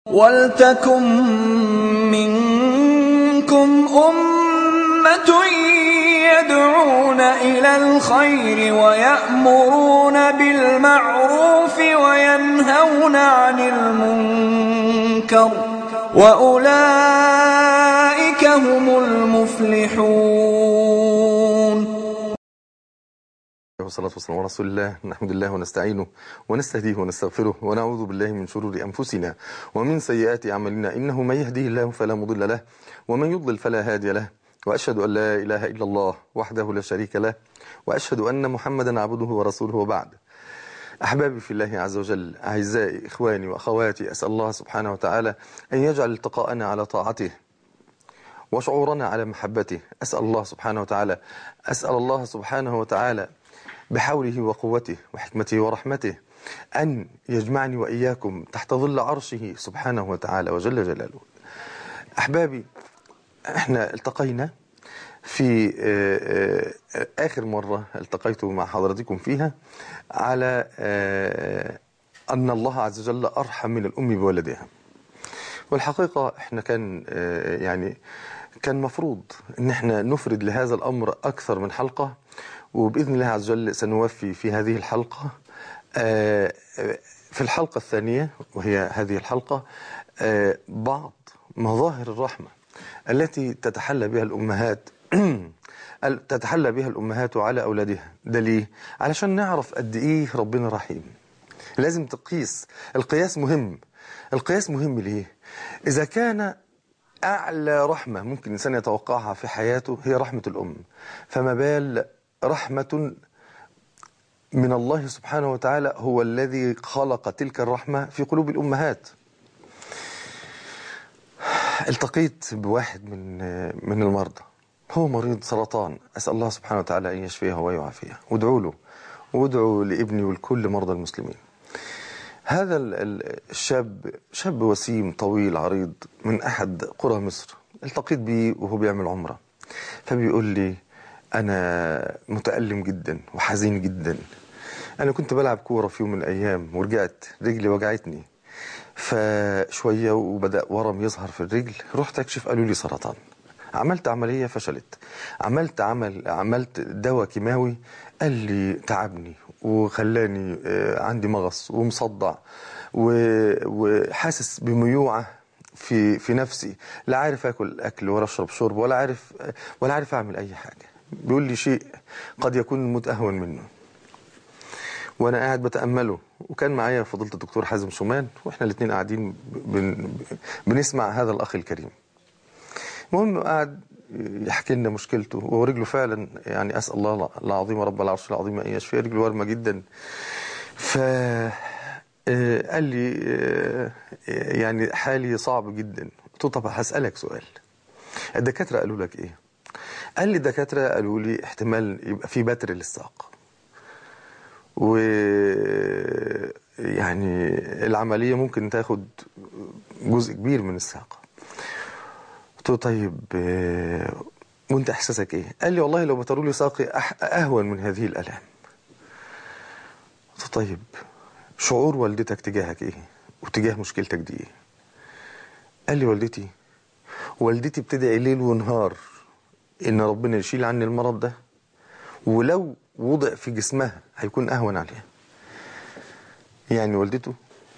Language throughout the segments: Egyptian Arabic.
وَلْتَكُن مِّنكُمْ أُمَّةٌ يَدْعُونَ إِلَى الْخَيْرِ وَيَأْمُرُونَ بِالْمَعْرُوفِ وَيَنْهَوْنَ عَنِ الْمُنكَرِ ۚ وَأُولَٰئِكَ هُمُ الْمُفْلِحُونَ والصلاة والسلام على رسول الله نحمد الله ونستعينه ونستهديه ونستغفره ونعوذ بالله من شرور أنفسنا ومن سيئات أعمالنا إنه من يهديه الله فلا مضل له ومن يضلل فلا هادي له وأشهد أن لا إله إلا الله وحده لا شريك له وأشهد أن محمدا عبده ورسوله وبعد أحبابي في الله عز وجل أعزائي إخواني وأخواتي أسأل الله سبحانه وتعالى أن يجعل التقاءنا على طاعته وشعورنا على محبته أسأل الله سبحانه وتعالى أسأل الله سبحانه وتعالى بحوله وقوته وحكمته ورحمته أن يجمعني وإياكم تحت ظل عرشه سبحانه وتعالى وجل جلاله أحبابي احنا التقينا في آخر مرة التقيت مع حضراتكم فيها على أن الله عز وجل أرحم من الأم بولدها والحقيقة احنا كان يعني كان مفروض ان احنا نفرد لهذا الأمر أكثر من حلقة وبإذن الله عز وجل سنوفي في هذه الحلقة في الحلقة الثانية وهي هذه الحلقة بعض مظاهر الرحمة التي تتحلى بها الأمهات تتحلى بها الأمهات على أولادها ده ليه؟ علشان نعرف قد إيه ربنا رحيم لازم تقيس القياس مهم القياس مهم ليه؟ إذا كان أعلى رحمة ممكن الإنسان يتوقعها في حياته هي رحمة الأم فما بال رحمة من الله سبحانه وتعالى هو الذي خلق تلك الرحمة في قلوب الأمهات التقيت بواحد من من المرضى هو مريض سرطان أسأل الله سبحانه وتعالى أن يشفيه ويعافيه وادعوا له وادعوا لابني ولكل مرضى المسلمين هذا الشاب شاب وسيم طويل عريض من أحد قرى مصر التقيت بيه وهو بيعمل عمرة فبيقول لي أنا متألم جدا وحزين جدا أنا كنت بلعب كورة في يوم من الأيام ورجعت رجلي وجعتني فشوية وبدأ ورم يظهر في الرجل رحت أكشف قالوا لي سرطان عملت عملية فشلت عملت عمل عملت دواء كيماوي قال لي تعبني وخلاني عندي مغص ومصدع وحاسس بميوعة في في نفسي لا عارف اكل اكل ولا اشرب شرب ولا عارف ولا عارف اعمل اي حاجه بيقول لي شيء قد يكون الموت اهون منه وانا قاعد بتامله وكان معايا فضيله الدكتور حازم شومان واحنا الاثنين قاعدين بن بنسمع هذا الاخ الكريم المهم قاعد يحكي لنا مشكلته وهو رجله فعلا يعني اسال الله العظيم رب العرش العظيم ان يشفيه رجله ورمه جدا ف قال لي يعني حالي صعب جدا قلت له طب هسالك سؤال الدكاتره قالوا لك ايه قال لي الدكاتره قالوا لي احتمال يبقى في بتر للساق و يعني العمليه ممكن تاخد جزء كبير من الساق قلت له طيب وانت احساسك ايه قال لي والله لو بتروا لي ساقي اهون من هذه الالام قلت له طيب شعور والدتك تجاهك ايه وتجاه مشكلتك دي ايه قال لي والدتي والدتي بتدعي ليل ونهار ان ربنا يشيل عني المرض ده ولو وضع في جسمها هيكون اهون عليها يعني والدته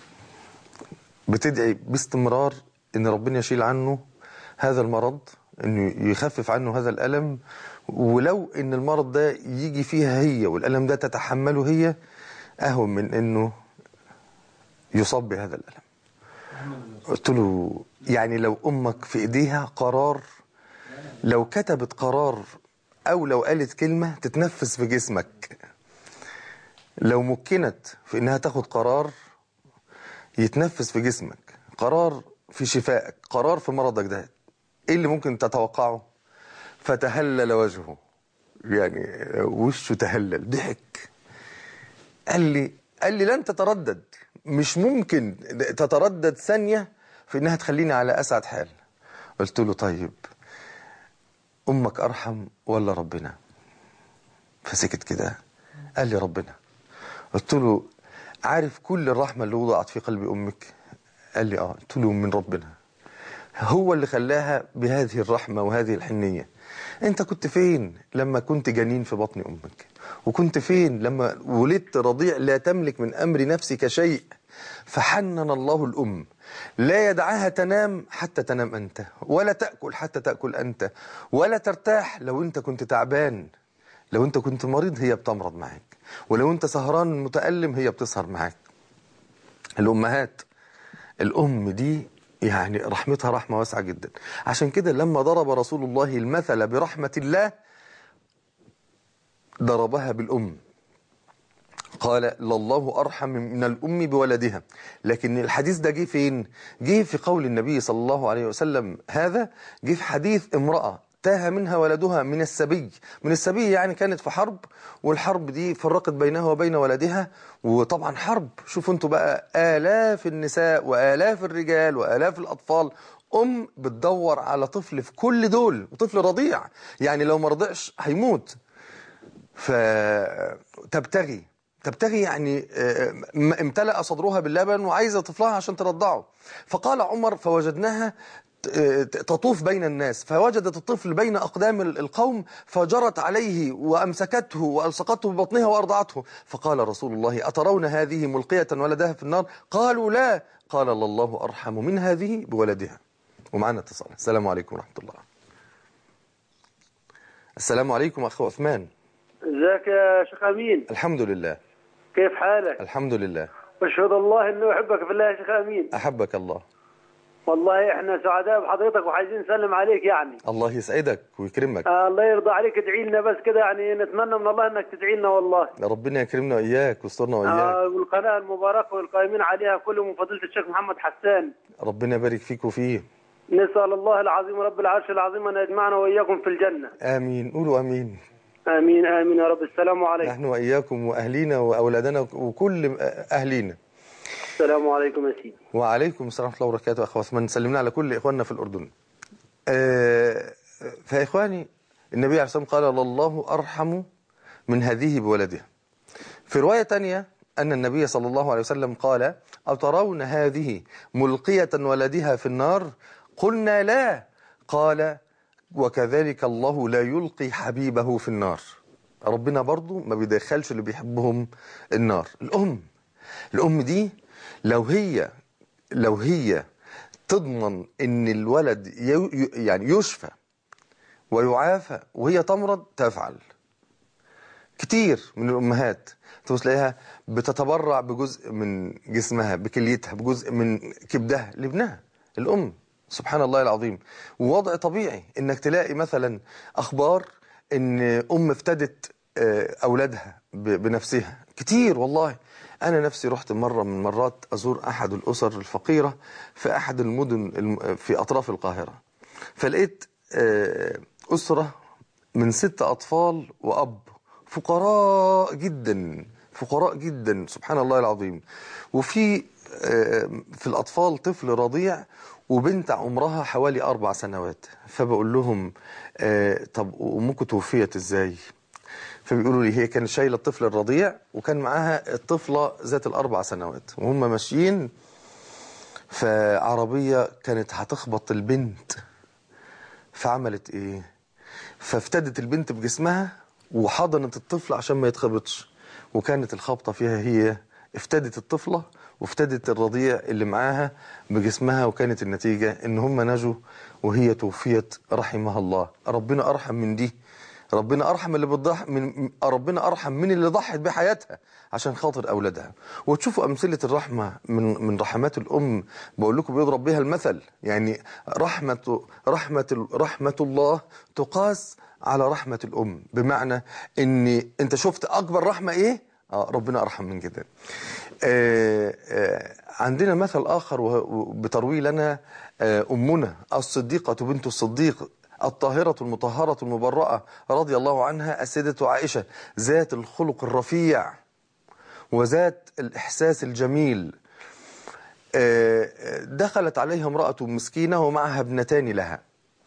بتدعي باستمرار ان ربنا يشيل عنه هذا المرض انه يخفف عنه هذا الالم ولو ان المرض ده يجي فيها هي والالم ده تتحمله هي اهون من انه يصاب بهذا الالم قلت له يعني لو امك في ايديها قرار لو كتبت قرار او لو قالت كلمه تتنفذ في جسمك لو مكنت في انها تاخد قرار يتنفذ في جسمك قرار في شفائك قرار في مرضك ده ايه اللي ممكن تتوقعه فتهلل وجهه يعني وشه تهلل ضحك قال لي قال لي لن تتردد مش ممكن تتردد ثانية في انها تخليني على اسعد حال قلت له طيب امك ارحم ولا ربنا فسكت كده قال لي ربنا قلت له عارف كل الرحمة اللي وضعت في قلب امك قال لي اه قلت له من ربنا هو اللي خلاها بهذه الرحمة وهذه الحنية انت كنت فين لما كنت جنين في بطن امك وكنت فين لما ولدت رضيع لا تملك من امر نفسك شيء فحنن الله الام لا يدعها تنام حتى تنام انت ولا تاكل حتى تاكل انت ولا ترتاح لو انت كنت تعبان لو انت كنت مريض هي بتمرض معاك ولو انت سهران متألم هي بتسهر معاك الامهات الام دي يعني رحمتها رحمة واسعة جدا عشان كده لما ضرب رسول الله المثل برحمة الله ضربها بالأم قال لله أرحم من الأم بولدها لكن الحديث ده جه فين جه في قول النبي صلى الله عليه وسلم هذا جه في حديث امرأة تاه منها ولدها من السبي من السبي يعني كانت في حرب والحرب دي فرقت بينها وبين ولدها وطبعا حرب شوفوا انتوا بقى آلاف النساء وآلاف الرجال وآلاف الأطفال أم بتدور على طفل في كل دول وطفل رضيع يعني لو ما رضعش هيموت فتبتغي تبتغي يعني امتلأ صدرها باللبن وعايزة طفلها عشان ترضعه فقال عمر فوجدناها تطوف بين الناس فوجدت الطفل بين أقدام القوم فجرت عليه وأمسكته وألصقته ببطنها وأرضعته فقال رسول الله أترون هذه ملقية ولدها في النار قالوا لا قال الله أرحم من هذه بولدها ومعنا اتصال السلام عليكم ورحمة الله السلام عليكم أخو عثمان ازيك يا شيخ امين الحمد لله كيف حالك الحمد لله واشهد الله انه احبك في الله يا شيخ امين أحبك الله والله احنا سعداء بحضرتك وعايزين نسلم عليك يعني الله يسعدك ويكرمك آه الله يرضى عليك ادعي لنا بس كده يعني نتمنى من الله انك تدعي لنا والله ربنا يكرمنا وإياك ويسترنا وإياك آه والقناه المباركه والقائمين عليها كلهم فضيله الشيخ محمد حسان ربنا يبارك فيك وفيه نسال الله العظيم رب العرش العظيم ان يجمعنا واياكم في الجنه آمين قولوا آمين امين امين يا رب السلام عليكم نحن وإياكم وأهلينا وأولادنا وكل أهلينا السلام عليكم يا سيدي وعليكم السلام ورحمة الله وبركاته أخوة عثمان سلمنا على كل إخواننا في الأردن آه، فإخواني النبي عليه الصلاة والسلام قال الله أرحم من هذه بولدها في رواية تانية أن النبي صلى الله عليه وسلم قال أترون هذه ملقية ولدها في النار قلنا لا قال وكذلك الله لا يلقي حبيبه في النار ربنا برضو ما بيدخلش اللي بيحبهم النار الأم الأم دي لو هي لو هي تضمن ان الولد ي- يعني يشفى ويعافى وهي تمرض تفعل كتير من الامهات تبص تلاقيها بتتبرع بجزء من جسمها بكليتها بجزء من كبدها لابنها الام سبحان الله العظيم ووضع طبيعي انك تلاقي مثلا اخبار ان ام افتدت آه، اولادها ب- بنفسها كتير والله انا نفسي رحت مره من مرات ازور احد الاسر الفقيره في احد المدن الم- في اطراف القاهره فلقيت آه، اسره من ست اطفال واب فقراء جدا فقراء جدا سبحان الله العظيم وفي آه، في الاطفال طفل رضيع وبنت عمرها حوالي اربع سنوات فبقول لهم آه، طب امكم توفيت ازاي فبيقولوا لي هي كانت شايله الطفل الرضيع وكان معاها الطفله ذات الاربع سنوات وهم ماشيين فعربيه كانت هتخبط البنت فعملت ايه فافتدت البنت بجسمها وحضنت الطفل عشان ما يتخبطش وكانت الخبطه فيها هي افتدت الطفله وافتدت الرضيع اللي معاها بجسمها وكانت النتيجه ان هم نجوا وهي توفيت رحمها الله ربنا ارحم من دي ربنا ارحم اللي بتضح من ربنا ارحم من اللي ضحت بحياتها عشان خاطر اولادها وتشوفوا امثله الرحمه من من رحمات الام بقول لكم بيضرب بها المثل يعني رحمه رحمه رحمه الله تقاس على رحمه الام بمعنى ان انت شفت اكبر رحمه ايه اه ربنا ارحم من كده آه آه عندنا مثل اخر وه- بتروي لنا آه امنا الصديقه بنت الصديق الطاهرة المطهرة المبرأة رضي الله عنها السيدة عائشة ذات الخلق الرفيع وذات الإحساس الجميل آه، دخلت عليها امرأة مسكينة ومعها ابنتان لها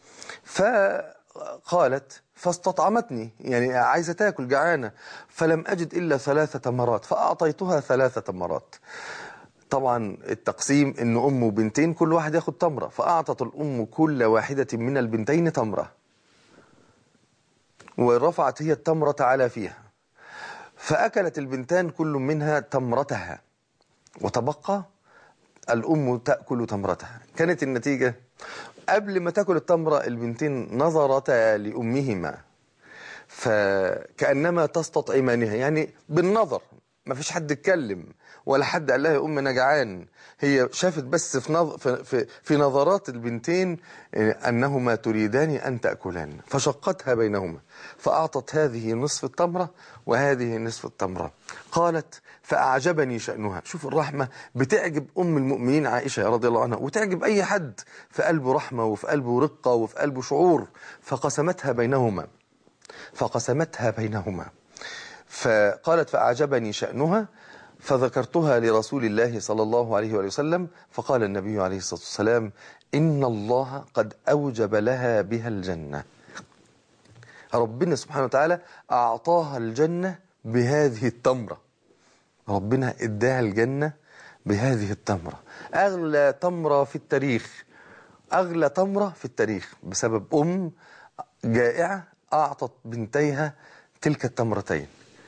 فقالت فاستطعمتني يعني عايزة تاكل جعانة فلم أجد إلا ثلاثة تمرات فأعطيتها ثلاثة تمرات طبعا التقسيم ان ام وبنتين كل واحد ياخد تمره فاعطت الام كل واحده من البنتين تمره ورفعت هي التمره على فيها فاكلت البنتان كل منها تمرتها وتبقى الام تاكل تمرتها كانت النتيجه قبل ما تاكل التمره البنتين نظرتا لامهما فكانما تستطعمانها يعني بالنظر ما فيش حد اتكلم ولا حد قال لها يا ام انا جعان هي شافت بس في نظ... في, في, في نظرات البنتين انهما تريدان ان تاكلان فشقتها بينهما فاعطت هذه نصف التمره وهذه نصف التمره قالت فاعجبني شانها شوف الرحمه بتعجب ام المؤمنين عائشه رضي الله عنها وتعجب اي حد في قلبه رحمه وفي قلبه رقه وفي قلبه شعور فقسمتها بينهما فقسمتها بينهما فقالت فأعجبني شأنها فذكرتها لرسول الله صلى الله عليه وآله وسلم فقال النبي عليه الصلاة والسلام إن الله قد أوجب لها بها الجنة ربنا سبحانه وتعالى أعطاها الجنة بهذه التمرة ربنا إداها الجنة بهذه التمرة أغلى تمرة في التاريخ أغلى تمرة في التاريخ بسبب أم جائعة أعطت بنتيها تلك التمرتين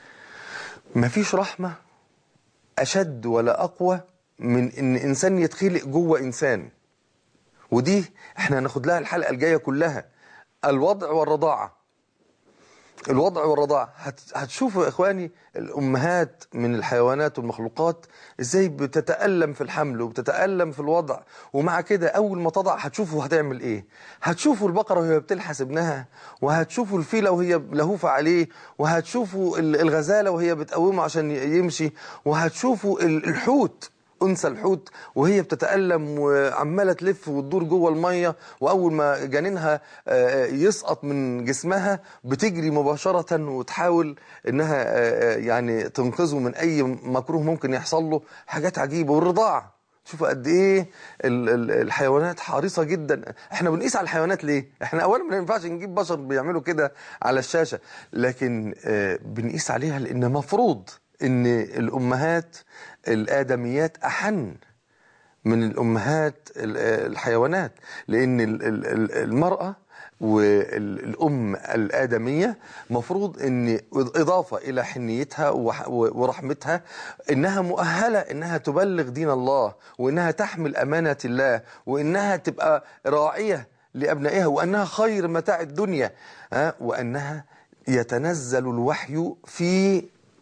مفيش رحمة أشد ولا أقوى من إن إنسان يتخلق جوه إنسان ودي إحنا هناخد لها الحلقة الجاية كلها الوضع والرضاعة الوضع والرضاعة هت- هتشوفوا يا إخواني الأمهات من الحيوانات والمخلوقات إزاي بتتألم في الحمل وبتتألم في الوضع ومع كده أول ما تضع هتشوفوا هتعمل إيه هتشوفوا البقرة وهي بتلحس ابنها وهتشوفوا الفيلة وهي لهوفة عليه وهتشوفوا ال- الغزالة وهي بتقومه عشان ي- يمشي وهتشوفوا ال- الحوت انثى الحوت وهي بتتألم وعمالة تلف وتدور جوه المية وأول ما جنينها آه، يسقط من جسمها بتجري مباشرة وتحاول إنها آه، يعني تنقذه من أي مكروه ممكن يحصل له حاجات عجيبة والرضاعة شوفوا قد ايه ال- ال- الحيوانات حريصه جدا احنا بنقيس على الحيوانات ليه احنا اولا ما ينفعش نجيب بشر بيعملوا كده على الشاشه لكن آه، بنقيس عليها لان مفروض ان الامهات الادميات احن من الامهات ال- الحيوانات لان ال- ال- ال- المراه والام الادميه مفروض ان اضافه الى حنيتها وح- ورحمتها انها مؤهله انها تبلغ دين الله وانها تحمل امانه الله وانها تبقى راعيه لابنائها وانها خير متاع الدنيا ها؟ وانها يتنزل الوحي في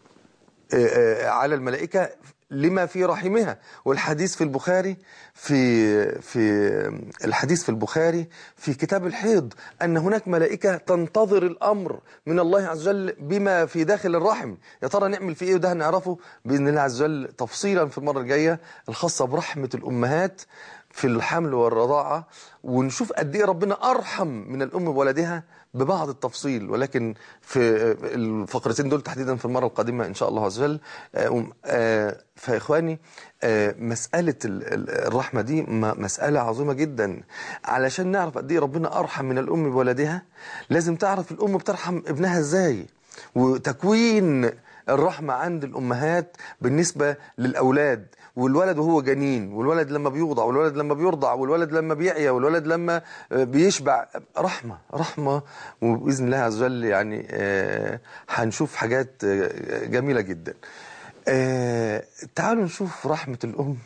على الملائكة لما في رحمها والحديث في البخاري في في الحديث في البخاري في كتاب الحيض أن هناك ملائكة تنتظر الأمر من الله عز وجل بما في داخل الرحم يا ترى نعمل فيه إيه وده هنعرفه بإذن الله عز وجل تفصيلا في المرة الجاية الخاصة برحمة الأمهات في الحمل والرضاعة ونشوف قد ايه ربنا ارحم من الام بولدها ببعض التفصيل ولكن في الفقرتين دول تحديدا في المره القادمه ان شاء الله عز وجل آه، آه، فاخواني آه، مساله ال- ال- الرحمه دي م- مساله عظيمه جدا علشان نعرف قد ايه ربنا ارحم من الام بولدها لازم تعرف الام بترحم ابنها ازاي وتكوين الرحمة عند الأمهات بالنسبة للأولاد والولد وهو جنين والولد لما بيوضع والولد لما بيرضع والولد لما بيعيا والولد لما آه، بيشبع رحمة رحمة وبإذن الله عز وجل يعني آه، هنشوف حاجات آه، جميلة جدا آه، تعالوا نشوف رحمة الأم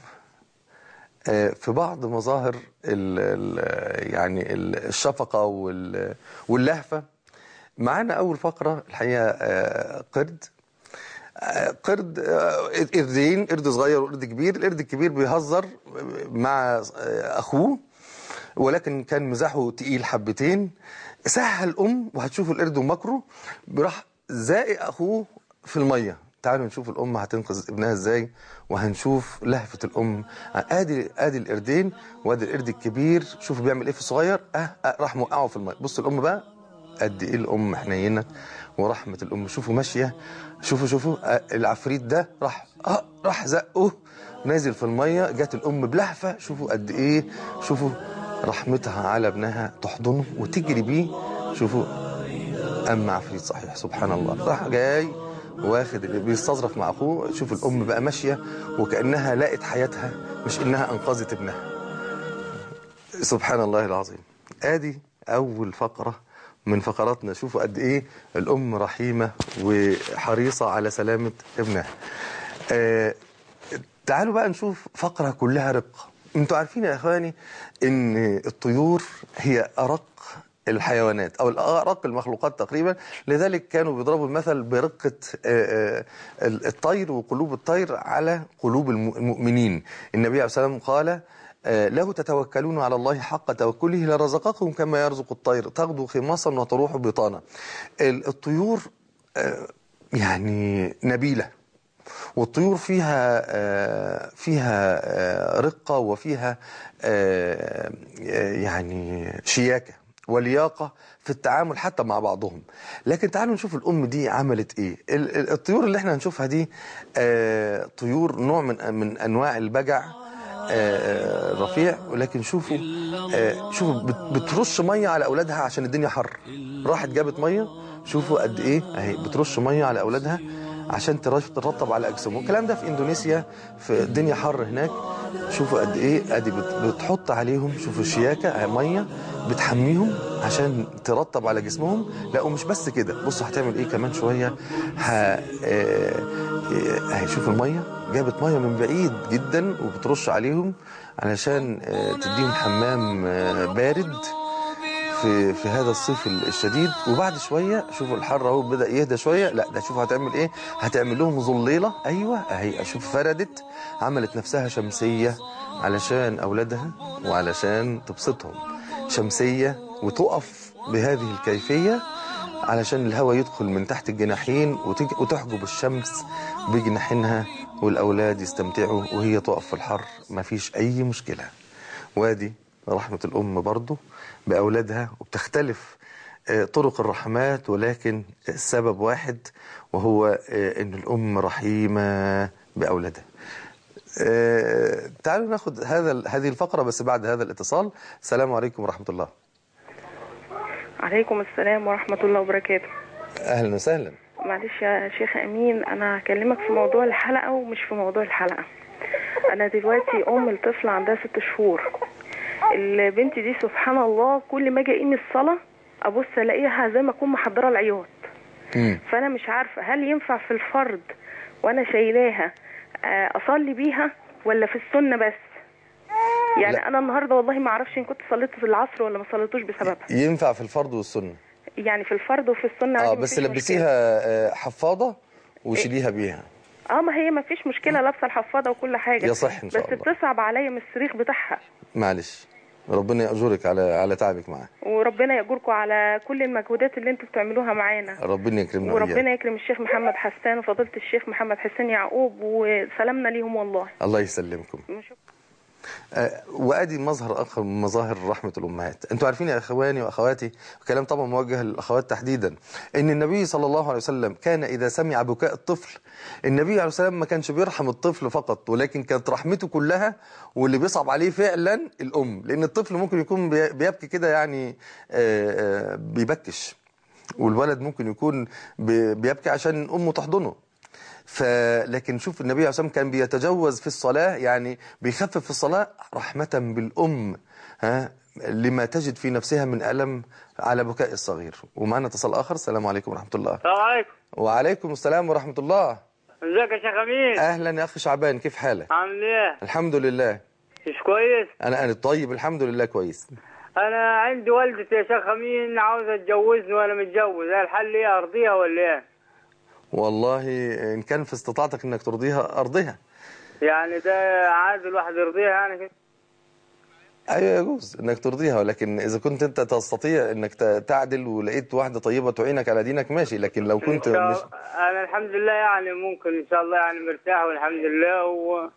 آه، في بعض مظاهر ال ال يعني ال- الشفقة وال- واللهفة معانا أول فقرة الحقيقة آه، قرد آه، قرد آه، قردين قرد صغير وقرد كبير القرد الكبير بيهزر مع آه، أخوه ولكن كان مزاحه تقيل حبتين سهل الأم وهتشوفوا القرد ومكره راح زائق أخوه في المية تعالوا نشوف الأم هتنقذ ابنها ازاي وهنشوف لهفة الأم ادي ادي القردين وادي القرد الكبير شوفوا بيعمل ايه في الصغير اه, آه راح موقعه في المية بص الأم بقى قد ايه الام حنينه ورحمه الام شوفوا ماشيه شوفوا شوفوا آه، العفريت ده راح اه راح زقه نازل في الميه جت الام بلهفه شوفوا قد ايه شوفوا رحمتها على ابنها تحضنه وتجري بيه شوفوا اما عفريت صحيح سبحان الله راح جاي واخد اللي بيستظرف مع اخوه شوف الام بقى ماشيه وكانها لقت حياتها مش انها انقذت ابنها سبحان الله العظيم ادي اول فقره من فقراتنا شوفوا قد ايه الام رحيمه وحريصه على سلامه ابنها آه تعالوا بقى نشوف فقره كلها رقه انتوا عارفين يا اخواني ان الطيور هي ارق الحيوانات او ارق المخلوقات تقريبا لذلك كانوا بيضربوا المثل برقه آه، آه، الطير وقلوب الطير على قلوب الم- المؤمنين النبي عليه الصلاه والسلام قال آه، له تتوكلون على الله حق توكله لرزقكم كما يرزق الطير تغدو خماصا وتروح بطانا ال- الطيور آه، يعني نبيله والطيور فيها آه، فيها آه، رقة وفيها آه، آه، يعني شياكة ولياقة في التعامل حتى مع بعضهم لكن تعالوا نشوف الأم دي عملت إيه ال- ال- الطيور اللي احنا هنشوفها دي آه، طيور نوع من من أنواع البجع آه، آه، رفيع ولكن شوفوا آه، شوفوا بت- بترش ميه على اولادها عشان الدنيا حر راحت جابت ميه شوفوا قد ايه اهي بترش ميه على اولادها عشان ترش- ترطب على اجسامهم الكلام ده في اندونيسيا في الدنيا حر هناك شوفوا قد ايه ادي بت- بتحط عليهم شوفوا الشياكه اهي ميه بتحميهم عشان ترطب على جسمهم لا ومش بس كده بصوا هتعمل ايه كمان شويه ه... آه، آه، اهي شوفوا الميه جابت ميه من بعيد جدا وبترش عليهم علشان آه، تديهم حمام آه، بارد في في هذا الصيف الشديد وبعد شويه شوفوا الحر اهو بدا يهدى شويه لا ده شوفوا هتعمل ايه هتعمل لهم ظليله ايوه اهي اشوف فردت عملت نفسها شمسيه علشان اولادها وعلشان تبسطهم شمسيه وتقف بهذه الكيفيه علشان الهواء يدخل من تحت الجناحين وتج- وتحجب الشمس بجناحينها والاولاد يستمتعوا وهي تقف في الحر مفيش اي مشكله وادي رحمة الأم برضو بأولادها وبتختلف آه، طرق الرحمات ولكن السبب واحد وهو آه، أن الأم رحيمة بأولادها آه، تعالوا ناخد هذا هذه الفقرة بس بعد هذا الاتصال السلام عليكم ورحمة الله عليكم السلام ورحمة الله وبركاته أهلا وسهلا معلش يا شيخ أمين أنا هكلمك في موضوع الحلقة ومش في موضوع الحلقة أنا دلوقتي أم لطفلة عندها ست شهور البنت دي سبحان الله كل ما أجي أقيم الصلاة أبص ألاقيها زي ما أكون محضرة العياط مم. فأنا مش عارفة هل ينفع في الفرض وأنا شايلاها آه، أصلي بيها ولا في السنة بس يعني لا. أنا النهاردة والله ما أعرفش إن كنت صليت في العصر ولا ما صليتوش بسببها ينفع في الفرض والسنة يعني في الفرض وفي السنة اه عادي بس مفيش مشكلة. لبسيها آه، حفاضة وشيليها بيها اه ما هي ما فيش مشكله لابسه الحفاضه وكل حاجه يصح إن شاء بس الله. بتصعب عليا من الصريخ بتاعها معلش ربنا يأجرك على على تعبك معاه وربنا يأجركم على كل المجهودات اللي انتوا بتعملوها معانا ربنا يكرمنا وإياك. وربنا يكرم الشيخ محمد حسان وفضيله الشيخ محمد حسين يعقوب وسلامنا ليهم والله الله يسلمكم آه، وادي مظهر اخر من مظاهر رحمه الامهات انتوا عارفين يا اخواني واخواتي الكلام طبعا موجه للاخوات تحديدا ان النبي صلى الله عليه وسلم كان اذا سمع بكاء الطفل النبي عليه السلام ما كانش بيرحم الطفل فقط ولكن كانت رحمته كلها واللي بيصعب عليه فعلا الام لان الطفل ممكن يكون بي- بيبكي كده يعني آه، آه، بيبكش والولد ممكن يكون بي- بيبكي عشان امه تحضنه فلكن شوف النبي عليه الصلاه والسلام كان بيتجوز في الصلاه يعني بيخفف في الصلاه رحمه بالام ها لما تجد في نفسها من الم على بكاء الصغير ومعنا اتصال اخر السلام عليكم ورحمه الله السلام عليكم وعليكم السلام ورحمه الله ازيك يا شيخ امين اهلا يا اخي شعبان كيف حالك عامل ايه الحمد لله مش كويس انا انا طيب الحمد لله كويس انا عندي والدتي يا شيخ امين عاوزه تجوزني وانا متجوز هل الحل ايه ارضيها ولا ايه والله ان كان في استطاعتك انك ترضيها ارضيها يعني ده عادي الواحد يرضيها يعني كده ايوه يجوز انك ترضيها ولكن اذا كنت انت تستطيع انك ت- تعدل ولقيت واحده طيبه تعينك على دينك ماشي لكن لو كنت إن شاء- مش انا الحمد لله يعني ممكن ان شاء الله يعني مرتاح والحمد لله و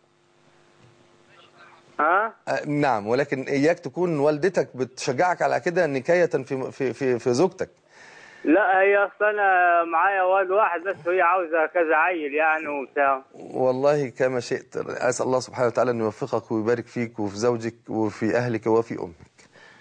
ها آه، نعم ولكن اياك تكون والدتك بتشجعك على كده نكايه في في في, في زوجتك لا هي اصلا انا معايا واد واحد بس وهي عاوزه كذا عيل يعني وبتاع والله كما شئت اسال الله سبحانه وتعالى ان يوفقك ويبارك فيك وفي زوجك وفي اهلك وفي امك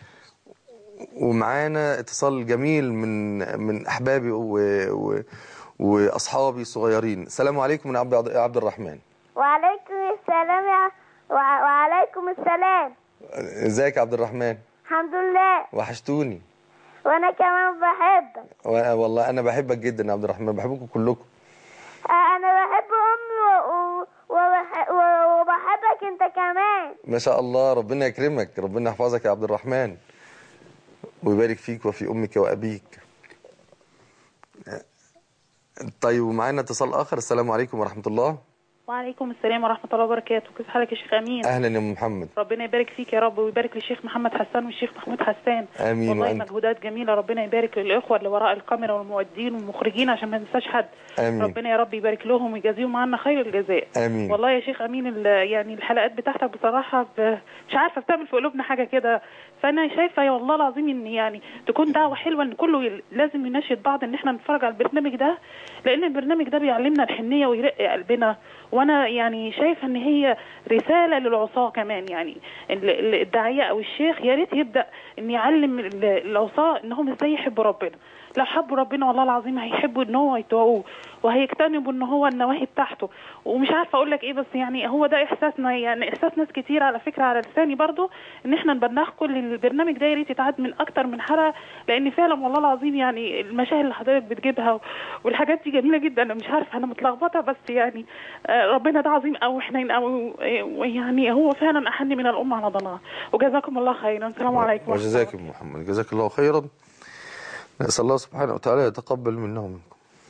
ومعانا اتصال جميل من من احبابي و و واصحابي الصغيرين السلام عليكم من عبد يا عبد الرحمن وعليكم السلام يا وع- وعليكم السلام ازيك يا عبد الرحمن الحمد لله وحشتوني وانا كمان بحبك و- والله انا بحبك جدا يا عبد الرحمن بحبكم كلكم آه، انا بحب امي و... و... وبح... و- وبحبك انت كمان ما شاء الله ربنا يكرمك ربنا يحفظك يا عبد الرحمن ويبارك فيك وفي امك وابيك طيب ومعانا اتصال اخر السلام عليكم ورحمه الله وعليكم السلام ورحمة الله وبركاته كيف حالك يا شيخ أمين اهلا يا أم محمد ربنا يبارك فيك يا رب ويبارك للشيخ محمد حسان والشيخ محمود حسان آمين والله وأنت. مجهودات جميلة ربنا يبارك للإخوة اللي وراء الكاميرا والمؤدين والمخرجين عشان ما ننساش حد آمين. ربنا يا رب يبارك لهم ويجازيهم عنا خير الجزاء آمين. والله يا شيخ أمين ال- يعني الحلقات بتاعتك بصراحة ب... مش عارفة بتعمل في قلوبنا حاجة كده فأنا شايفة يا والله العظيم إن يعني تكون دعوة حلوة إن كله ي- لازم يناشد بعض إن إحنا نتفرج على البرنامج ده لأن البرنامج ده بيعلمنا الحنية ويرق قلبنا وأنا يعني شايفة إن هي رسالة للعصاة كمان يعني ال- ال- الداعية أو الشيخ يا ريت يبدأ إن يعلم ال- العصاة إنهم إزاي يحبوا ربنا لو حبوا ربنا والله العظيم هيحبوا ان هو يتوقوه وهيجتنبوا ان هو النواهي بتاعته ومش عارفه اقول لك ايه بس يعني هو ده احساسنا يعني احساس ناس كتير على فكره على لساني برضو ان احنا نبلغ كل البرنامج ده يا ريت يتعاد من اكتر من حلقه لان فعلا والله العظيم يعني المشاهد اللي حضرتك بتجيبها والحاجات دي جميله جدا انا مش عارفه انا متلخبطه بس يعني آه، ربنا ده عظيم قوي حنين قوي ويعني هو فعلا احن من الام على ضناها وجزاكم الله خيرا السلام عليكم ورحمة الله. وجزاك الله محمد جزاك الله خيرا نسأل الله سبحانه وتعالى يتقبل منا ومنكم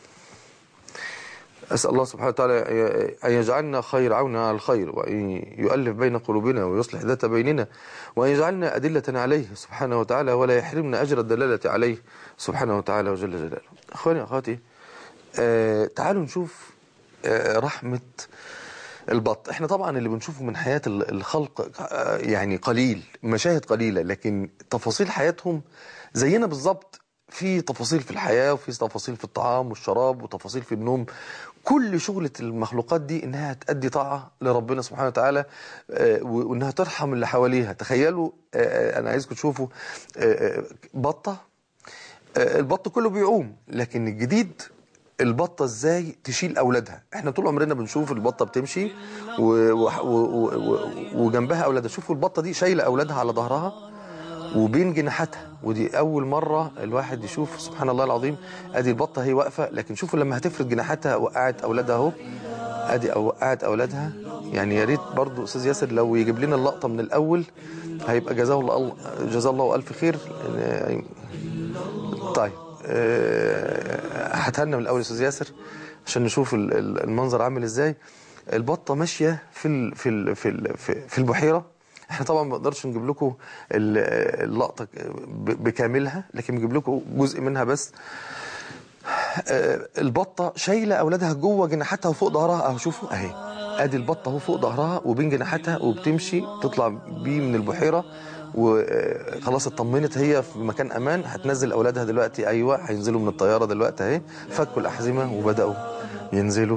أسأل الله سبحانه وتعالى أن يجعلنا خير عونا على الخير وأن يؤلف بين قلوبنا ويصلح ذات بيننا وأن يجعلنا أدلة عليه سبحانه وتعالى ولا يحرمنا أجر الدلالة عليه سبحانه وتعالى وجل جلاله أخواني أخواتي آه تعالوا نشوف آه رحمة البط احنا طبعا اللي بنشوفه من حياة ال- الخلق آه، يعني قليل مشاهد قليلة لكن تفاصيل حياتهم زينا بالظبط في تفاصيل في الحياة وفي تفاصيل في الطعام والشراب وتفاصيل في النوم كل شغلة المخلوقات دي انها تأدي طاعة لربنا سبحانه وتعالى آه، وانها ترحم اللي حواليها تخيلوا آه، انا عايزكم تشوفوا آه، آه، بطة آه، البط كله بيعوم لكن الجديد البطة ازاي تشيل اولادها احنا طول عمرنا بنشوف البطة بتمشي و... و... و... و... وجنبها اولادها شوفوا البطة دي شايلة اولادها على ظهرها وبين جناحاتها ودي اول مرة الواحد يشوف سبحان الله العظيم ادي البطة هي واقفة لكن شوفوا لما هتفرد جناحاتها وقعت اولادها اهو ادي أو وقعت اولادها يعني يا ريت برضو استاذ ياسر لو يجيب لنا اللقطة من الاول هيبقى جزاه الله جزاه الله الف خير يعني طيب آه، هاتها لنا من الاول يا استاذ ياسر عشان نشوف ال- ال- المنظر عامل ازاي البطه ماشيه في ال في ال في ال في- في البحيره احنا طبعا ما نقدرش نجيب لكم ال- اللقطه ب- بكاملها لكن نجيب لكم جزء منها بس آه، البطه شايله اولادها جوه جناحاتها وفوق ظهرها اهو شوفوا اهي ادي البطه اهو فوق ظهرها وبين جناحاتها وبتمشي تطلع بيه من البحيره وخلاص اطمنت هي في مكان امان هتنزل اولادها دلوقتي ايوه هينزلوا من الطياره دلوقتي اهي فكوا الاحزمه وبداوا ينزلوا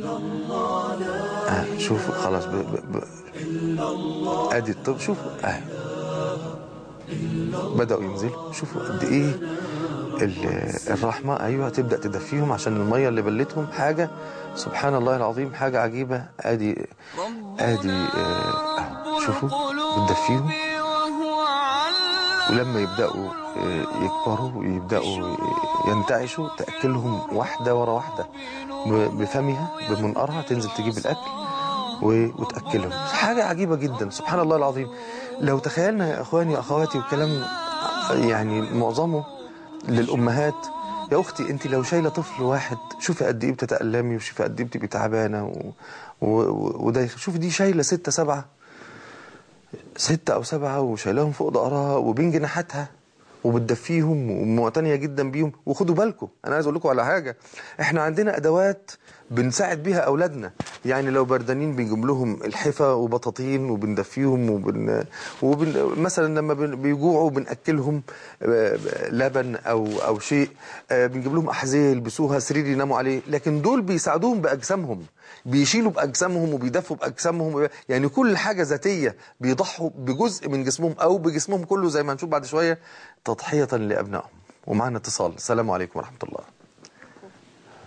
آه شوفوا خلاص ب... ب... ب... ادي الطب شوفوا اهي بداوا ينزلوا شوفوا قد ايه ال- الرحمه ايوه تبدا تدفيهم عشان الميه اللي بلتهم حاجه سبحان الله العظيم حاجه عجيبه ادي ادي آه أهو، شوفوا بتدفيهم ولما يبداوا آه، يكبروا ويبداوا ينتعشوا تاكلهم واحده ورا واحده ب- بفمها بمنقارها تنزل تجيب الاكل و- وتاكلهم حاجه عجيبه جدا سبحان الله العظيم لو تخيلنا يا اخواني واخواتي والكلام يعني معظمه للامهات يا اختي انت لو شايله طفل واحد شوفي قد ايه بتتالمي وشوفي قد ايه بتبقي تعبانه و... و... و... وده شوفي دي شايله ستة سبعة ستة أو سبعة وشايلاهم فوق ظهرها وبين جناحاتها وبتدفيهم ومعتنية جدا بيهم وخدوا بالكم أنا عايز أقول لكم على حاجة إحنا عندنا أدوات بنساعد بيها أولادنا يعني لو بردانين بنجيب لهم الحفا وبطاطين وبندفيهم وبن... وبن... مثلا لما بن... بيجوعوا بنأكلهم آه، لبن أو أو شيء آه، بنجيب لهم أحذية يلبسوها سرير يناموا عليه لكن دول بيساعدوهم بأجسامهم بيشيلوا بأجسامهم وبيدفوا بأجسامهم يعني كل حاجة ذاتية بيضحوا بجزء من جسمهم أو بجسمهم كله زي ما هنشوف بعد شوية تضحية لأبنائهم ومعنا اتصال السلام عليكم ورحمة الله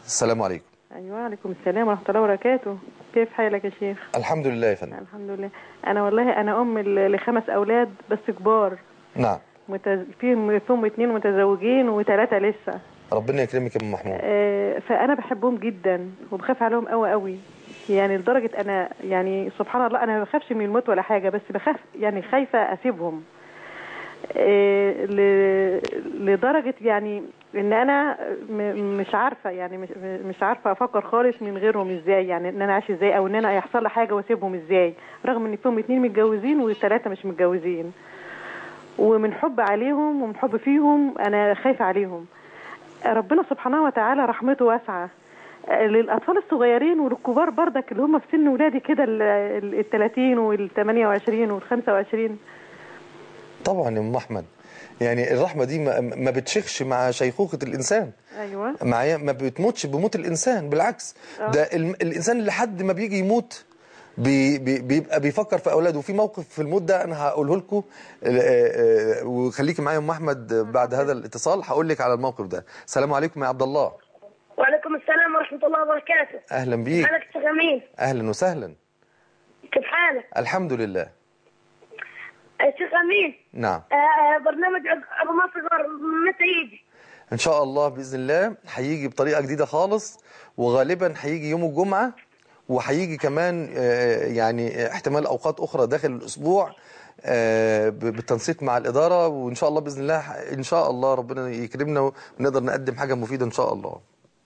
السلام عليكم ايوه عليكم السلام ورحمه الله وبركاته كيف حالك يا شيخ الحمد لله يا فندم الحمد لله انا والله انا ام ل- لخمس اولاد بس كبار نعم متز... فيهم فيهم اتنين متزوجين وثلاثه لسه ربنا يكرمك يا ام محمود آه، فانا بحبهم جدا وبخاف عليهم قوي قوي يعني لدرجه انا يعني سبحان الله انا ما بخافش من الموت ولا حاجه بس بخاف يعني خايفه اسيبهم آه، ل- لدرجه يعني ان انا م- مش عارفه يعني مش مش عارفه افكر خالص من غيرهم ازاي يعني ان انا عايش ازاي او ان انا يحصل لي حاجه واسيبهم ازاي رغم ان فيهم اتنين متجوزين والثلاثه مش متجوزين ومن حب عليهم ومن حب فيهم انا خايفه عليهم ربنا سبحانه وتعالى رحمته واسعة آه، للأطفال الصغيرين وللكبار برضك اللي هم في سن ولادي كده ال 30 وال 28 وال 25 طبعا يا ام احمد يعني الرحمه دي ما, ما بتشيخش مع شيخوخه الانسان أيوة معايا ما بتموتش بموت الانسان بالعكس ده ال- الانسان لحد ما بيجي يموت بي بي بيبقى بيفكر في اولاده وفي موقف في الموت ده انا هقوله لكم وخليكي معايا يا ام احمد بعد هذا الاتصال هقول لك على الموقف ده السلام عليكم يا عبد الله وعليكم السلام ورحمة الله وبركاته اهلا بيك حالك شيخ أمين اهلا وسهلا كيف حالك؟ الحمد لله آه، شيخ أمين نعم آه، آه، برنامج أبو مصر متى يجي؟ ان شاء الله باذن الله هيجي بطريقه جديده خالص وغالبا هيجي يوم الجمعه وهيجي كمان آه، يعني احتمال اوقات اخرى داخل الاسبوع آه، ب- بالتنسيق مع الاداره وان شاء الله باذن الله ان شاء الله ربنا يكرمنا ونقدر نقدم حاجه مفيده ان شاء الله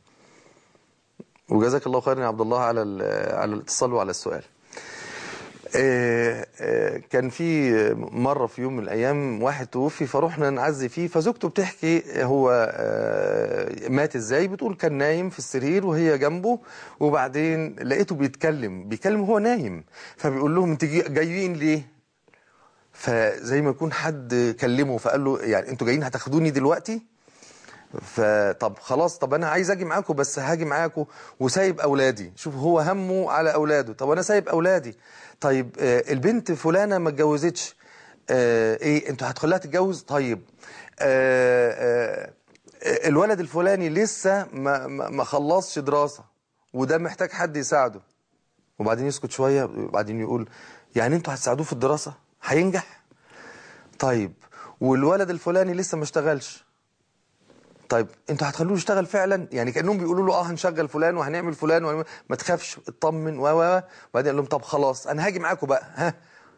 وجزاك الله خيرا يا عبد الله على ال- على الاتصال وعلى السؤال آه، آه، كان في مرة في يوم من الأيام واحد توفي فروحنا نعزي فيه فزوجته بتحكي هو آه، مات ازاي بتقول كان نايم في السرير وهي جنبه وبعدين لقيته بيتكلم بيتكلم وهو نايم فبيقول لهم انت جي- جايين ليه فزي ما يكون حد كلمه فقال له يعني انتوا جايين هتاخدوني دلوقتي فطب خلاص طب انا عايز اجي معاكم بس هاجي معاكم وسايب اولادي شوف هو همه على اولاده طب انا سايب اولادي طيب آه البنت فلانه ما اتجوزتش آه ايه انتوا هتخليها تتجوز طيب آه آه الولد الفلاني لسه ما ما ما خلصش دراسه وده محتاج حد يساعده وبعدين يسكت شويه وبعدين يقول يعني انتوا هتساعدوه في الدراسه هينجح طيب والولد الفلاني لسه ما اشتغلش طيب انتوا هتخلوه يشتغل فعلا يعني كانهم بيقولوا له اه هنشغل فلان وهنعمل فلان وهنعمل ما تخافش اطمن و و و. وبعدين قال لهم طب خلاص انا هاجي معاكم بقى ها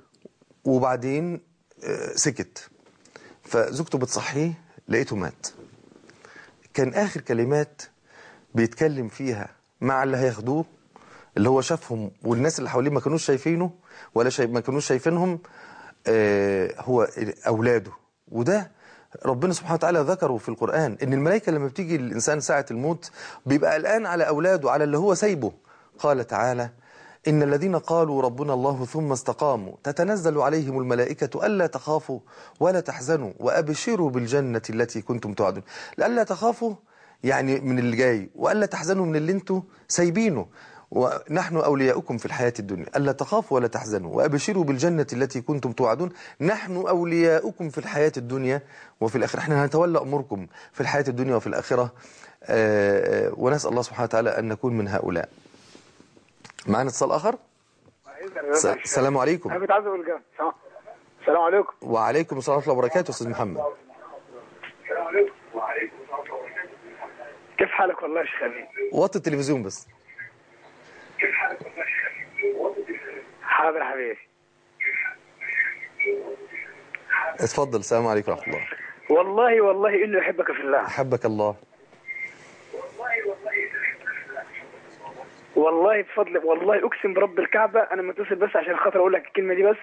وبعدين آه، سكت فزوجته بتصحيه لقيته مات كان اخر كلمات بيتكلم فيها مع اللي هياخدوه اللي هو شافهم والناس اللي حواليه ما كانوش شايفينه ولا شايف ما كانوش شايفينهم آه، هو اولاده وده ربنا سبحانه وتعالى ذكره في القرآن ان الملائكة لما بتيجي للإنسان ساعة الموت بيبقى قلقان على أولاده على اللي هو سايبه قال تعالى إن الذين قالوا ربنا الله ثم استقاموا تتنزل عليهم الملائكة ألا تخافوا ولا تحزنوا وأبشروا بالجنة التي كنتم توعدون لألا تخافوا يعني من اللي جاي وألا تحزنوا من اللي انتوا سايبينه ونحن أولياؤكم في الحياة الدنيا ألا تخافوا ولا تحزنوا وأبشروا بالجنة التي كنتم توعدون نحن أولياؤكم في الحياة الدنيا وفي الآخرة احنا هنتولى أموركم في الحياة الدنيا وفي الآخرة آه، آه، ونسأل الله سبحانه وتعالى أن نكون من هؤلاء معنا اتصال آخر س- السلام عليكم انا بتعذب الجامع السلام عليكم وعليكم السلام ورحمة الله وبركاته أستاذ محمد كيف حالك والله يا شيخ امين وطي التلفزيون بس حاضر حبيبي اتفضل السلام عليكم ورحمة الله والله والله اني احبك في الله أحبك الله والله بفضل والله اقسم برب الكعبه انا متصل بس عشان خاطر اقول لك الكلمه دي بس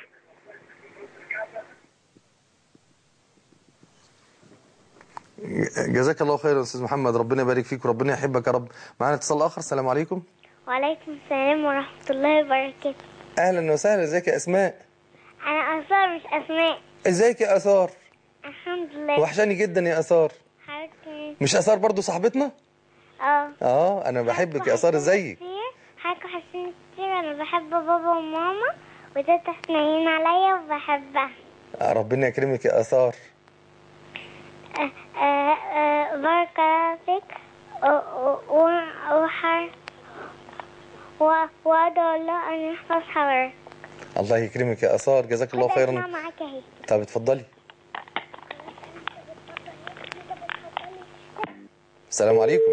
جزاك الله خيرا أستاذ محمد ربنا يبارك فيك وربنا يحبك يا رب معنا اتصال آخر السلام عليكم وعليكم السلام ورحمة الله وبركاته أهلا وسهلا ازيك يا أسماء أنا أنصار مش أسماء ازيك يا آثار الحمد لله وحشاني جدا يا آثار حضرتك مش آثار برضو صاحبتنا اه اه أنا بحبك يا آثار ازيك حضرتك حاسين كتير أنا بحب بابا وماما وتيتا حنين عليا وبحبها آه، ربنا يكرمك يا آثار آه، آه، آه، بارك الله فيك وحر وأدعو الله أن يحفظ حضرتك الله يكرمك يا اثار جزاك الله أسمع خيرا معاك أهي طب اتفضلي السلام عليكم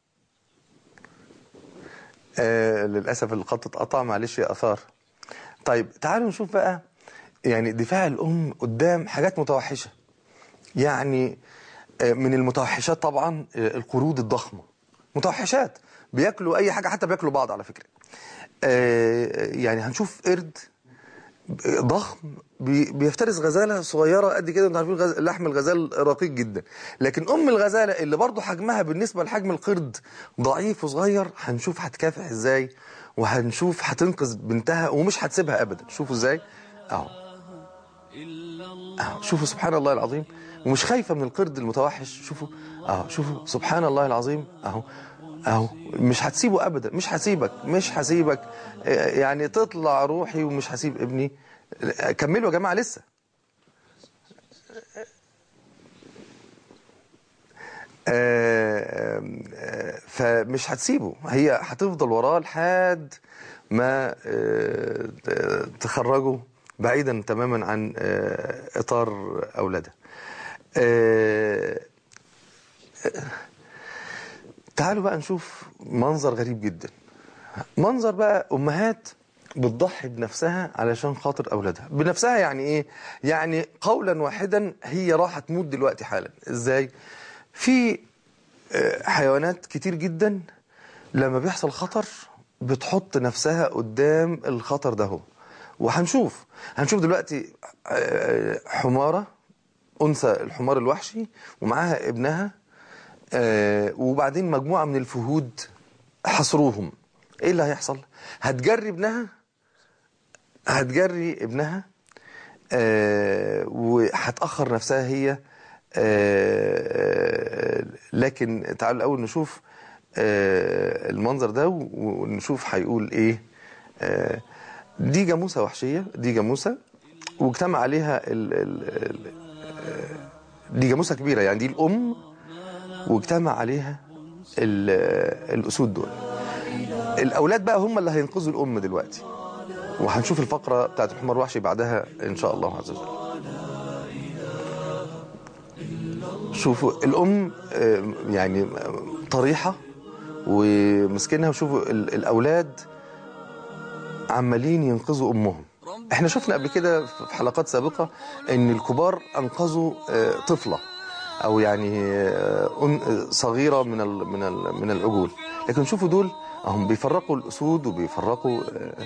آه للاسف الخط اتقطع معلش يا اثار طيب تعالوا نشوف بقى يعني دفاع الام قدام حاجات متوحشه يعني آه، من المتوحشات طبعا آه، القرود الضخمه متوحشات بياكلوا اي حاجه حتى بياكلوا بعض على فكره آه، يعني هنشوف قرد ضخم بي- بيفترس غزاله صغيره قد كده انتوا عارفين غز... لحم الغزال رقيق جدا لكن ام الغزاله اللي برضه حجمها بالنسبه لحجم القرد ضعيف وصغير هنشوف هتكافح ازاي وهنشوف هتنقذ بنتها ومش هتسيبها ابدا شوفوا ازاي اهو اهو شوفوا سبحان الله العظيم ومش خايفه من القرد المتوحش شوفوا اهو شوفوا سبحان الله العظيم اهو اهو مش هتسيبه ابدا مش هسيبك مش هسيبك آه، يعني تطلع روحي ومش هسيب ابني آه، كملوا يا جماعه لسه آه، آه، فمش هتسيبه هي هتفضل وراه لحد ما آه، ت- تخرجه بعيدا تماما عن آه، اطار اولادها آه، تعالوا بقى نشوف منظر غريب جدا منظر بقى امهات بتضحي بنفسها علشان خاطر اولادها بنفسها يعني ايه يعني قولا واحدا هي راح تموت دلوقتي حالا ازاي في آه، حيوانات كتير جدا لما بيحصل خطر بتحط نفسها قدام الخطر ده هو وهنشوف هنشوف دلوقتي آه، حمارة أنثى الحمار الوحشي ومعاها ابنها آه، وبعدين مجموعة من الفهود حصروهم ايه اللي هيحصل هتجري ابنها هتجري ابنها آه، وهتأخر نفسها هي آه، لكن تعالوا الأول نشوف آه، المنظر ده و- ونشوف هيقول ايه آه، دي جاموسة وحشية دي جاموسة واجتمع عليها ال ال ال آه، دي جاموسة كبيرة يعني دي الأم واجتمع عليها ال- الأسود دول الأولاد بقى هم اللي هينقذوا الأم دلوقتي وهنشوف الفقرة بتاعت الحمار الوحشي بعدها إن شاء الله عز وجل شوفوا الأم آه، يعني آه، طريحة ومسكينها وشوفوا ال- الأولاد عمالين ينقذوا أمهم احنا شفنا قبل كده في حلقات سابقة ان الكبار انقذوا آه، طفلة او يعني آه، أن- آه، صغيرة من ال- من ال- من العجول لكن شوفوا دول هم بيفرقوا الاسود وبيفرقوا آه،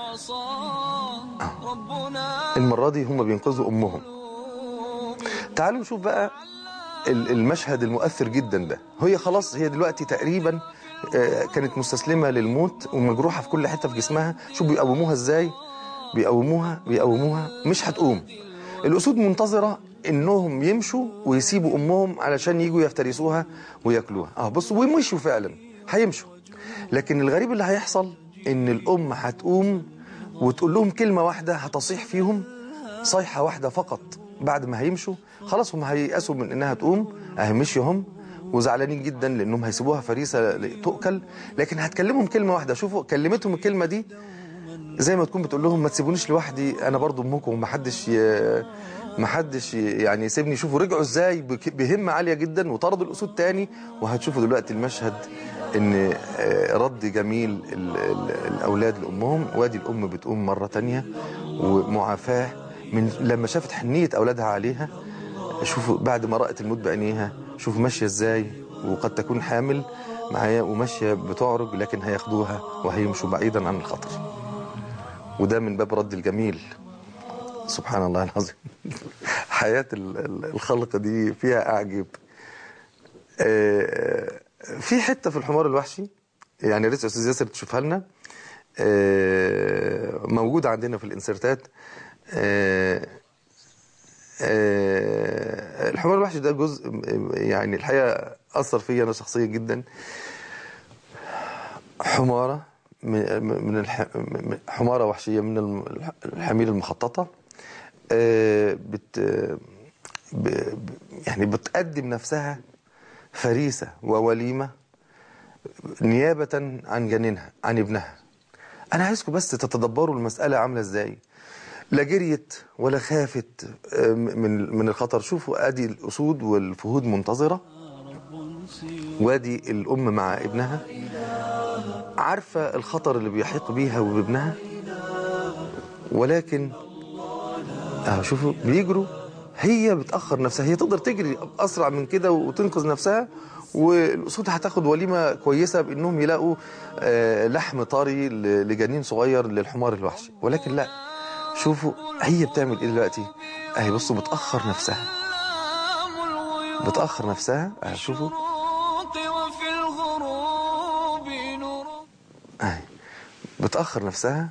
آه. المرة دي هم بينقذوا امهم تعالوا نشوف بقى ال- المشهد المؤثر جدا ده هي خلاص هي دلوقتي تقريبا آه، كانت مستسلمة للموت ومجروحة في كل حتة في جسمها شوف بيقوموها ازاي بيقوموها بيقوموها مش هتقوم الأسود منتظرة إنهم يمشوا ويسيبوا أمهم علشان يجوا يفترسوها وياكلوها اه بصوا ومشوا فعلا هيمشوا لكن الغريب اللي هيحصل إن الأم هتقوم وتقول لهم كلمة واحدة هتصيح فيهم صيحة واحدة فقط بعد ما هيمشوا خلاص هم هييأسوا من إنها تقوم أهي مشيوا هم وزعلانين جدا لأنهم هيسيبوها فريسة تؤكل لكن هتكلمهم كلمة واحدة شوفوا كلمتهم الكلمة دي زي ما تكون بتقول لهم ما تسيبونيش لوحدي انا برضو امكم ومحدش ي... محدش ي- يعني يسيبني شوفوا رجعوا ازاي بك- بهمه عاليه جدا وطردوا الاسود تاني وهتشوفوا دلوقتي المشهد ان آه، رد جميل ال... ال... الاولاد لامهم وادي الام بتقوم مره تانية ومعافاه من لما شافت حنيه اولادها عليها شوفوا بعد ما رأت الموت بعينيها شوفوا ماشيه ازاي وقد تكون حامل معايا وماشيه بتعرج لكن هياخدوها وهيمشوا بعيدا عن الخطر وده من باب رد الجميل سبحان الله العظيم حياة ال- ال- الخلق دي فيها أعجب آه، في حتة في الحمار الوحشي يعني ريت أستاذ ياسر تشوفها لنا آه، موجودة عندنا في الانسرتات آه، آه، الحمار الوحشي ده جزء م- يعني الحقيقة أثر فيا أنا شخصيا جدا حمارة من من الح... من- حمارة وحشية من الم- الحمير المخططة آه، بت ب... ب- يعني بتقدم نفسها فريسة ووليمة نيابة عن جنينها عن ابنها أنا عايزكم بس تتدبروا المسألة عاملة إزاي لا جريت ولا خافت آه، من من الخطر شوفوا ادي الاسود والفهود منتظره وادي الام مع ابنها عارفه الخطر اللي بيحيق بيها وبابنها ولكن اهو شوفوا بيجروا هي بتاخر نفسها هي تقدر تجري اسرع من كده وتنقذ نفسها والاسود هتاخد وليمه كويسه بانهم يلاقوا آه، لحم طري ل- لجنين صغير للحمار الوحشي ولكن لا شوفوا هي بتعمل ايه دلوقتي اهي بصوا بتاخر نفسها بتاخر نفسها اهي شوفوا وفي الغروب نور اهي بتاخر نفسها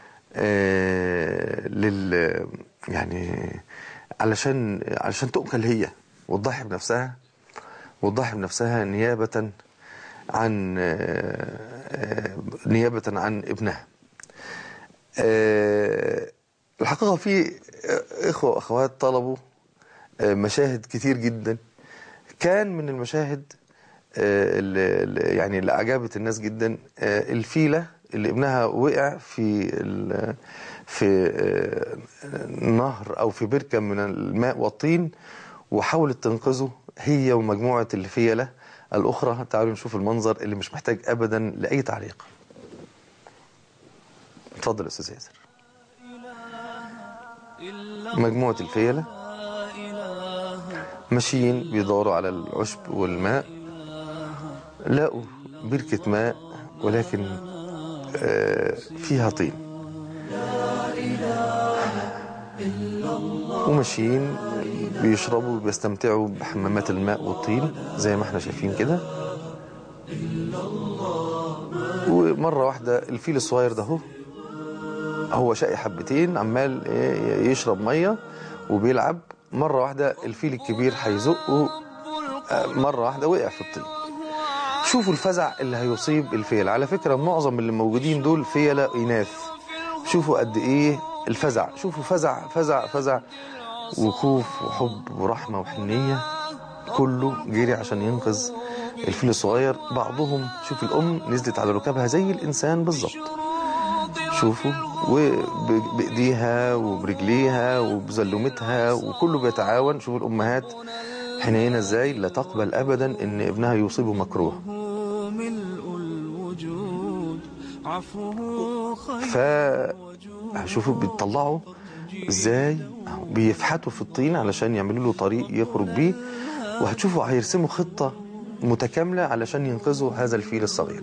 آه لل يعني علشان علشان تؤكل هي وتضحي بنفسها وتضحي بنفسها نيابة عن آه، آه، نيابة عن ابنها آه، الحقيقة في إخوة وأخوات طلبوا آه، مشاهد كتير جدا كان من المشاهد آه، اللي اللي- يعني اللي أعجبت الناس جدا آه، الفيلة اللي ابنها وقع في ال- في آه، نهر أو في بركة من الماء والطين وحاولت تنقذه هي ومجموعة الفيلة الأخرى تعالوا نشوف المنظر اللي مش محتاج أبدا لأي تعليق اتفضل يا أستاذ ياسر مجموعة الفيلة ماشيين بيدوروا على العشب والماء لقوا بركة ماء ولكن آه، فيها طين وماشيين بيشربوا وبيستمتعوا بحمامات الماء والطين زي ما احنا شايفين كده ومرة واحدة الفيل الصغير ده هو هو شقي حبتين عمال إيه يشرب ميه وبيلعب مره واحده الفيل الكبير هيزقه آه، مره واحده وقع في الطين شوفوا الفزع اللي هيصيب الفيل على فكره معظم اللي موجودين دول فيلة اناث شوفوا قد ايه الفزع شوفوا فزع فزع فزع وخوف وحب ورحمه وحنيه كله جري عشان ينقذ الفيل الصغير بعضهم شوف الام نزلت على ركابها زي الانسان بالظبط شوفوا وبايديها وبرجليها وبزلومتها وكله بيتعاون شوفوا الامهات حنينه ازاي لا تقبل ابدا ان ابنها يصيبه مكروه ملء الوجود عفوه خير ف شوفوا بيطلعوا ازاي أهو بيفحتوا في الطين علشان يعملوا له طريق يخرج بيه وهتشوفوا هيرسموا خطه متكامله علشان ينقذوا هذا الفيل الصغير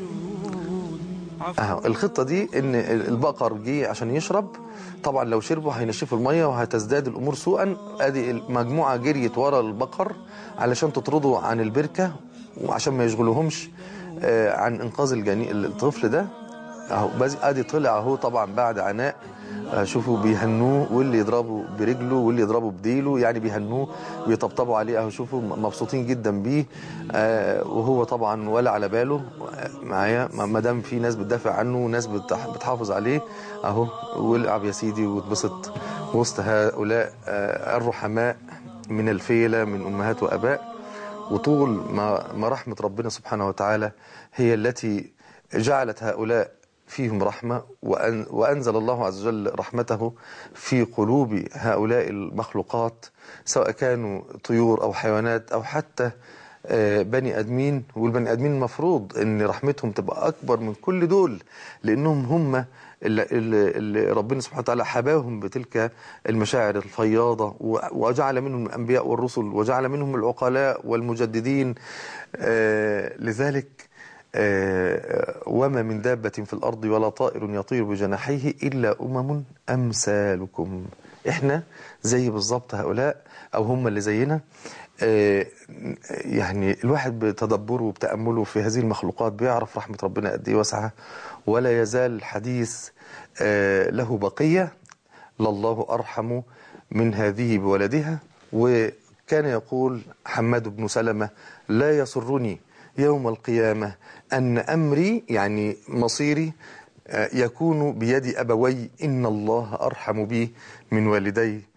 اهو الخطه دي ان البقر جه عشان يشرب طبعا لو شربوا هينشفوا الميه وهتزداد الامور سوءا ادي المجموعه جريت ورا البقر علشان تطرده عن البركه وعشان ما يشغلوهمش آه، عن انقاذ الجني الطفل ده اهو بس ادي طلع اهو طبعا بعد عناء آه، شوفوا بيهنوه واللي يضربه برجله واللي يضربه بديله يعني بيهنوه ويطبطبوا عليه اهو شوفوا مبسوطين جدا بيه آه، وهو طبعا ولا على باله آه، معايا ما دام في ناس بتدافع عنه وناس بتح- بتحافظ عليه اهو والعب يا سيدي واتبسط وسط هؤلاء آه، الرحماء من الفيله من امهات واباء وطول ما ما رحمة ربنا سبحانه وتعالى هي التي جعلت هؤلاء فيهم رحمة وأن وأنزل الله عز وجل رحمته في قلوب هؤلاء المخلوقات سواء كانوا طيور أو حيوانات أو حتى آه، بني ادمين والبني ادمين المفروض ان رحمتهم تبقى اكبر من كل دول لانهم هم اللي, اللي اللي ربنا سبحانه وتعالى حباهم بتلك المشاعر الفياضه و- وجعل منهم الانبياء والرسل وجعل منهم العقلاء والمجددين آه، لذلك آه، وما من دابة في الأرض ولا طائر يطير بجناحيه إلا أمم أمثالكم إحنا زي بالظبط هؤلاء أو هم اللي زينا آه، يعني الواحد بتدبره وبتأمله في هذه المخلوقات بيعرف رحمة ربنا قد إيه واسعة ولا يزال الحديث آه، له بقية لله أرحم من هذه بولدها وكان يقول حماد بن سلمة لا يسرني يوم القيامة أن أمري يعني مصيري آه، يكون بيد أبوي إن الله أرحم بي من والدي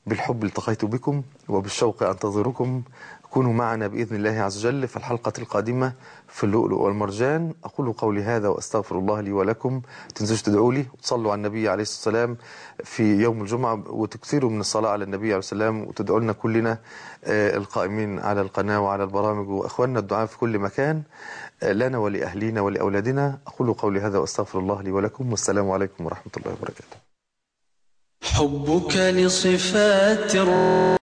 بالحب التقيت بكم وبالشوق أنتظركم كونوا معنا بإذن الله عز وجل في الحلقة القادمة في اللؤلؤ والمرجان أقول قولي هذا وأستغفر الله لي ولكم تنسوش تدعوا لي وتصلوا على النبي عليه الصلاة والسلام في يوم الجمعة وتكثروا من الصلاة على النبي عليه الصلاة والسلام وتدعوا لنا كلنا آه، القائمين على القناة وعلى البرامج وإخواننا الدعاء في كل مكان آه، لنا ولأهلينا ولأولادنا أقول قولي هذا وأستغفر الله لي ولكم والسلام عليكم ورحمة الله وبركاته حبك لصفات الر